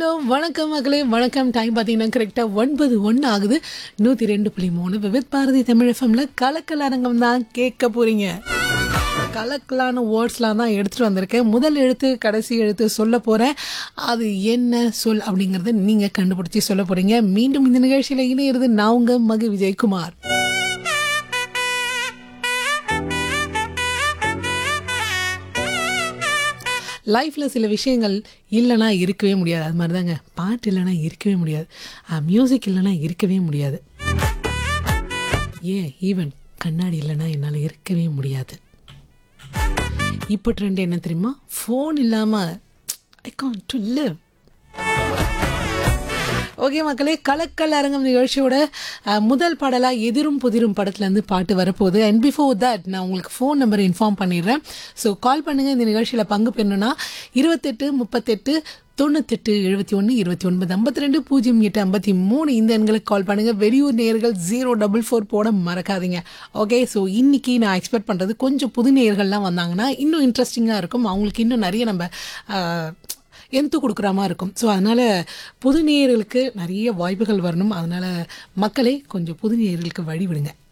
hello வணக்கம் மக்களே வணக்கம் டைம் பார்த்தீங்கன்னா கரெக்டாக ஒன்பது ஒன்று ஆகுது நூற்றி ரெண்டு புள்ளி மூணு விவித் பாரதி தமிழ் எஃப்எம்ல கலக்கல் அரங்கம் தான் கேட்க போறீங்க கலக்கலான வேர்ட்ஸ்லாம் தான் எடுத்துகிட்டு வந்திருக்கேன் முதல் எழுத்து கடைசி எழுத்து சொல்ல போகிறேன் அது என்ன சொல் அப்படிங்கிறத நீங்கள் கண்டுபிடிச்சி சொல்ல போகிறீங்க மீண்டும் இந்த நிகழ்ச்சியில் இணையிறது நான் உங்கள் மகு விஜயகுமார் லைஃப்பில் சில விஷயங்கள் இல்லைன்னா இருக்கவே முடியாது அது மாதிரி தாங்க பாட்டு இல்லைன்னா இருக்கவே முடியாது மியூசிக் இல்லைன்னா இருக்கவே முடியாது ஏன் ஈவன் கண்ணாடி இல்லைன்னா என்னால் இருக்கவே முடியாது இப்போ ட்ரெண்ட் என்ன தெரியுமா ஃபோன் இல்லாமல் I can't live okay மக்களே கலக்கல் அரங்கம் நிகழ்ச்சியோட அஹ், முதல் பாடலாக எதிரும் புதிரும் படத்துலேருந்து பாட்டு வரப்போகுது அண்ட் பிஃபோர் தட் நான் உங்களுக்கு ஃபோன் நம்பர் இன்ஃபார்ம் பண்ணிடுறேன் ஸோ கால் பண்ணுங்கள் இந்த நிகழ்ச்சியில் பங்கு பெறணும்னா இருபத்தெட்டு முப்பத்தெட்டு தொண்ணூத்தெட்டு எழுபத்தி ஒன்று இருபத்தி ஒன்பது ஐம்பத்தி ரெண்டு பூஜ்ஜியம் எட்டு ஐம்பத்தி மூணு இந்த எண்களுக்கு கால் பண்ணுங்கள் வெளியூர் நேர்கள் ஜீரோ டபுள் ஃபோர் போட மறக்காதீங்க ஓகே ஸோ இன்னைக்கு நான் எக்ஸ்பெக்ட் பண்ணுறது கொஞ்சம் புது நேயர்கள்லாம் வந்தாங்கன்னா இன்னும் இன்ட்ரெஸ்டிங்காக இருக்கும் அவங்களுக்கு இன்னும் நிறைய நம்ம அஹ், எந்து கொடுக்குற மாதிரி இருக்கும் ஸோ அதனால் புது நேயர்களுக்கு நிறைய வாய்ப்புகள் வரணும் அதனால் மக்களே கொஞ்சம் புது நேயர்களுக்கு வழி விடுங்க